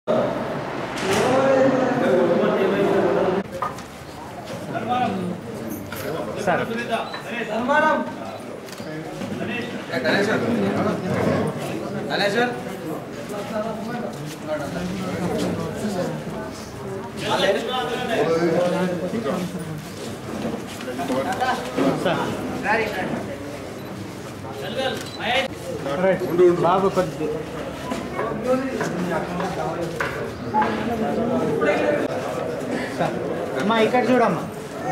Sir right బాబు కొద్ది sir అమ్మా ఇక్కడ చూడమ్మా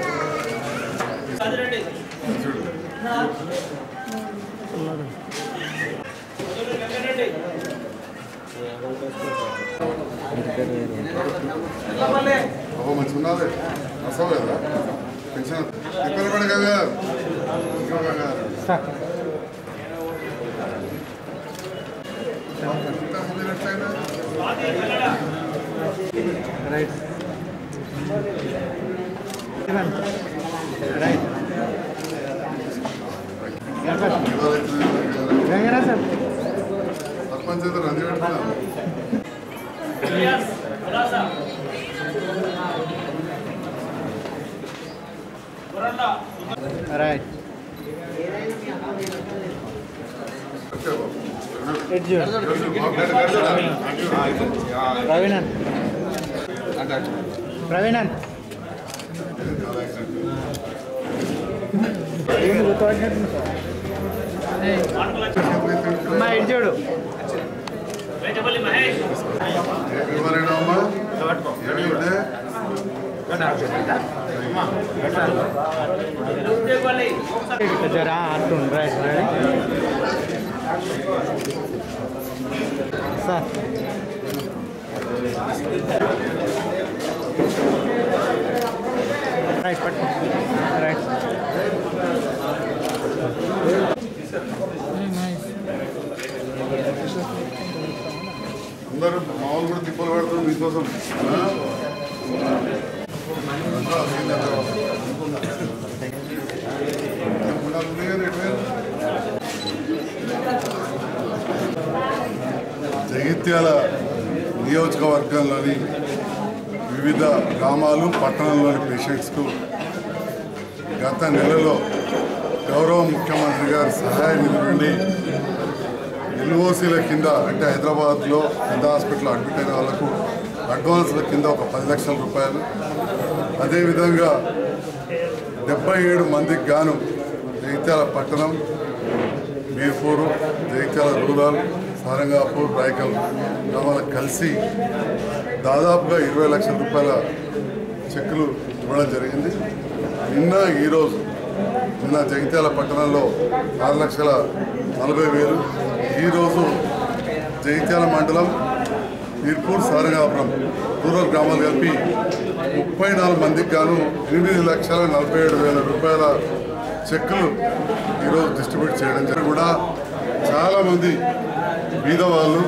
అవ్వ మంచిగా ఉన్నది వస్తావు కదా పెన్షన్ ఇక్కడ పడి కదా ఇక్కడ కదా సార్ ఇంతకుముందు ఎట్లయినా రైట్ ఇవ్వండి రైట్ ఇవాళ ఎట్లా రంగరా సార్ సర్పంచ్ అయితే రంది పెడుతున్నా రైట్ ఎట్ చూడండి ప్రవీణన్ ప్రవీణన్ ఏం గుర్తుపట్టినట్టు అమ్మా ఇటు చూడు ఎవరైనా అమ్మా ఏమిటే జరా అంటుండు రైట్ రైట్ సార్ రైట్ పట్టు రైట్ అందరూ మామూలు కూడా తిప్పలు పెడుతుంది మీకోసం ఆ? ఉండాలి, ఉంది కానీ ఎటు పోయారు? జగిత్యాల నియోజకవర్గంలోని వివిధ గ్రామాలు పట్టణంలోని పేషెంట్స్కు గత నెలలో గౌరవ ముఖ్యమంత్రి గారి సహాయ నిధి నుండి ఎల్ఓసీల కింద అంటే హైదరాబాద్లో పెద్ద హాస్పిటల్ అడ్మిట్ అయిన వాళ్ళకు అడ్వాన్స్ల కింద ఒక పది లక్షల రూపాయలు అదేవిధంగా డెబ్బై ఏడు మందికి గాను జగిత్యాల పట్టణం మీర్పూరు జగిత్యాల రూరల్ సారంగాపూర్ రాయకల్ గ్రామాలకు కలిసి దాదాపుగా ఇరవై లక్షల రూపాయల చెక్కులు ఇవ్వడం జరిగింది నిన్న ఈరోజు నిన్న జగిత్యాల పట్టణంలో ఆరు లక్షల నలభై వేలు ఈరోజు జగిత్యాల మండలం మీర్పూర్ సారంగాపురం రూరల్ గ్రామాలు కలిపి ముప్పై నాలుగు మందికి గాను ఎనిమిది లక్షల నలభై ఏడు వేల రూపాయల చెక్కులు ఈరోజు డిస్ట్రిబ్యూట్ చేయడం జరిగింది కూడా చాలామంది బీద వాళ్ళు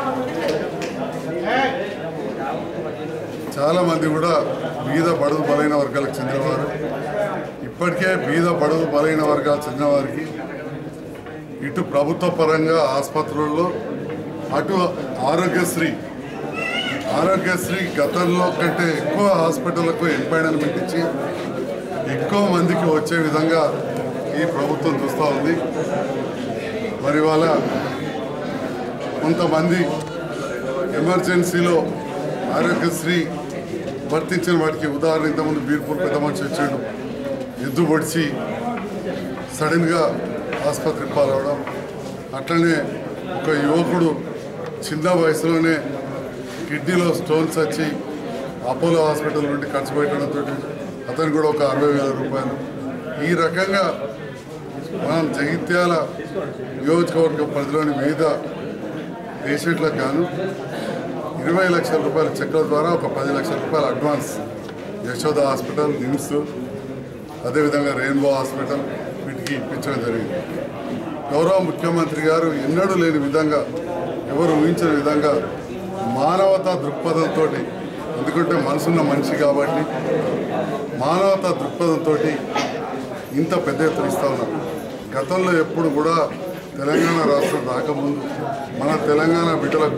చాలామంది కూడా బీద బడుగు బలైన వర్గాలకు చెందినవారు ఇప్పటికే బీద బడుగు బలైన వర్గాలకు చెందిన వారికి ఇటు ప్రభుత్వ పరంగా ఆసుపత్రుల్లో అటు ఆరోగ్యశ్రీ ఆరోగ్యశ్రీ గతంలో కంటే ఎక్కువ హాస్పిటళ్లకు ఎంపాయిన్మెంట్ ఇచ్చి ఎక్కువ మందికి వచ్చే విధంగా ఈ ప్రభుత్వం చూస్తూ ఉంది మరి వాళ్ళ కొంతమంది ఎమర్జెన్సీలో ఆరోగ్యశ్రీ వర్తించిన వాటికి ఉదాహరణ ఇంతకుముందు బీర్పూర్ పెద్ద మనిషి వచ్చాడు ఎద్దు పొడిచి సడన్గా ఆసుపత్రికి పాలవడం అట్లనే ఒక యువకుడు చిన్న వయసులోనే కిడ్నీలో స్టోన్స్ వచ్చి అపోలో హాస్పిటల్ నుండి ఖర్చు పెట్టడంతో అతను కూడా ఒక అరవై వేల రూపాయలు ఈ రకంగా మనం జగిత్యాల నియోజకవర్గ పరిధిలోని వివిధ పేషెంట్లకు గాను ఇరవై లక్షల రూపాయల చెక్కుల ద్వారా ఒక పది లక్షల రూపాయల అడ్వాన్స్ యశోద హాస్పిటల్ నిమ్స్ అదేవిధంగా రెయిన్బో హాస్పిటల్ వీటికి ఇప్పించడం జరిగింది గౌరవ ముఖ్యమంత్రి గారు ఎన్నడూ లేని విధంగా ఎవరు ఊహించిన విధంగా మానవతా దృక్పథంతో ఎందుకంటే మనసున్న మనిషి కాబట్టి మానవతా దృక్పథంతో ఇంత పెద్ద ఎత్తున ఇస్తా ఉన్నారు గతంలో ఎప్పుడు కూడా తెలంగాణ రాష్ట్రం రాకముందు మన తెలంగాణ బిడ్డలకు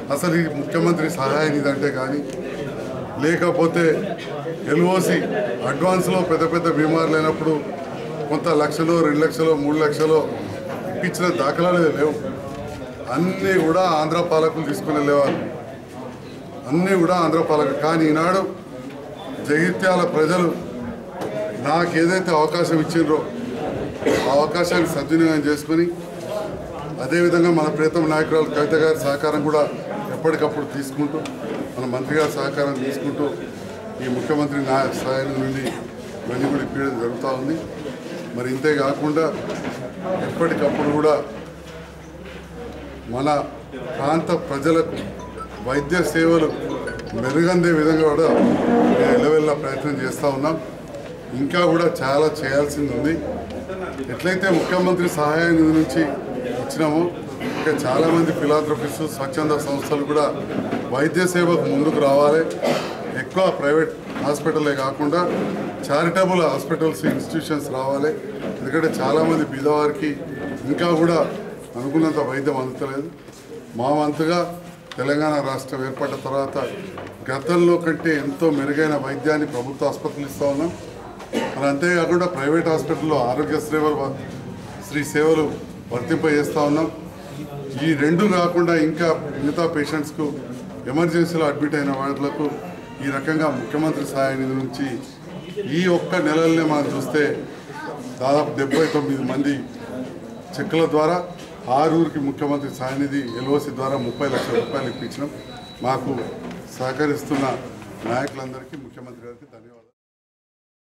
అసలు ఈ ముఖ్యమంత్రి సహాయ నిధి అంటే కానీ లేకపోతే ఎల్ఓసి అడ్వాన్స్లో పెద్ద పెద్ద బీమార్లు అయినప్పుడు కొంత లక్షలు రెండు లక్షలు మూడు లక్షలు ఇప్పించిన దాఖలాలు లేవు అన్నీ కూడా ఆంధ్ర పాలకులు తీసుకుని వెళ్ళేవారు అన్నీ కూడా ఆంధ్ర పాలకులు కానీ ఈనాడు జగిత్యాల ప్రజలు నాకు ఏదైతే అవకాశం ఇచ్చిండ్రో ఆ అవకాశాన్ని సద్వినియోగం చేసుకుని అదేవిధంగా మన ప్రీతం నాయకురాలు కవిత గారి సహకారం కూడా ఎప్పటికప్పుడు తీసుకుంటూ మన మంత్రి గారి సహకారం తీసుకుంటూ ఈ ముఖ్యమంత్రి నా సహాయం నుండి ఇవన్నీ కూడా ఇప్పించడం జరుగుతూ ఉంది మరి ఇంతే కాకుండా ఎప్పటికప్పుడు కూడా మన ప్రాంత ప్రజలకు వైద్య సేవలు మెరుగందే విధంగా కూడా మేము ఎల్లవెల్ల ప్రయత్నం చేస్తూ ఉన్నాం ఇంకా కూడా చాలా చేయాల్సింది ఉంది ఎట్లయితే ముఖ్యమంత్రి సహాయ నిధి నుంచి ఇచ్చినామో ఇంకా చాలామంది ఫిలాంథ్రఫిస్ట్ స్వచ్ఛంద సంస్థలు కూడా వైద్య సేవకు ముందుకు రావాలి ఎక్కువ ప్రైవేట్ హాస్పిటలే కాకుండా చారిటబుల్ హాస్పిటల్స్ ఇన్స్టిట్యూషన్స్ రావాలి ఎందుకంటే చాలామంది బీదవారికి ఇంకా కూడా అనుకున్నంత వైద్యం అందుతలేదు మా వంతుగా తెలంగాణ రాష్ట్రం ఏర్పడిన తర్వాత గతంలో కంటే ఎంతో మెరుగైన వైద్యాన్ని ప్రభుత్వ ఆసుపత్రులు ఇస్తూ ఉన్నాం మరి అంతేకాకుండా ప్రైవేట్ హాస్పిటల్లో ఆరోగ్య సేవలు వ- శ్రీ సేవలు వర్తింపజేస్తూ ఉన్నాం ఈ రెండు కాకుండా ఇంకా మిగతా పేషెంట్స్కు ఎమర్జెన్సీలో అడ్మిట్ అయిన వాళ్ళకు ఈ రకంగా ముఖ్యమంత్రి సహాయ నిధి నుంచి ఈ ఒక్క నెలలనే మనం చూస్తే దాదాపు డెబ్బై తొమ్మిది మంది చెక్కుల ద్వారా ఆరుగురికి ముఖ్యమంత్రి సహాయనిధి ఎల్ఓసి ద్వారా ముప్పై లక్షల రూపాయలు ఇప్పించినాం మాకు సహకరిస్తున్న నాయకులందరికీ ముఖ్యమంత్రి